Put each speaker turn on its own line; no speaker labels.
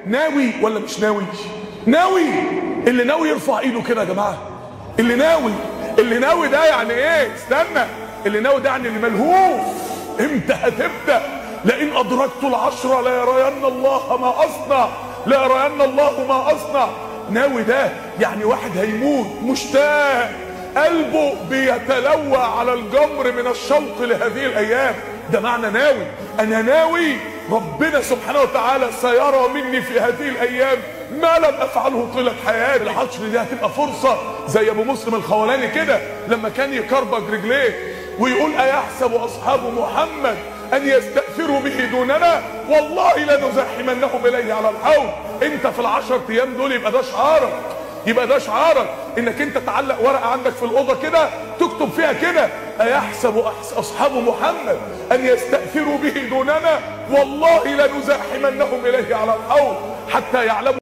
ناوي ولا مش ناوي ناوي اللي ناوي يرفع ايده كده يا جماعه اللي ناوي اللي ناوي ده يعني ايه استنى اللي ناوي ده يعني اللي ملهوف امتى هتبدا لئن ادركت العشرة لا يرين الله ما اصنع لا يرين الله ما اصنع ناوي ده يعني واحد هيموت مشتاق قلبه بيتلوى على الجمر من الشوق لهذه الايام ده معنى ناوي انا ناوي ربنا سبحانه وتعالى سيرى مني في هذه الايام ما لم افعله طيله حياتي العشر دي هتبقى فرصه زي ابو مسلم الخولاني كده لما كان يكربج رجليه ويقول ايحسب اصحاب محمد ان يستأثروا به دوننا والله لنزاحمنهم اليه على الحوض انت في العشر ايام دول يبقى ده شعارك يبقى ده شعارك انك انت تعلق ورقه عندك في الاوضه كده تكتب فيها كده ايحسب اصحاب محمد ان يستأثروا به دوننا والله لنزاحمنهم اليه على الحوض حتى يعلموا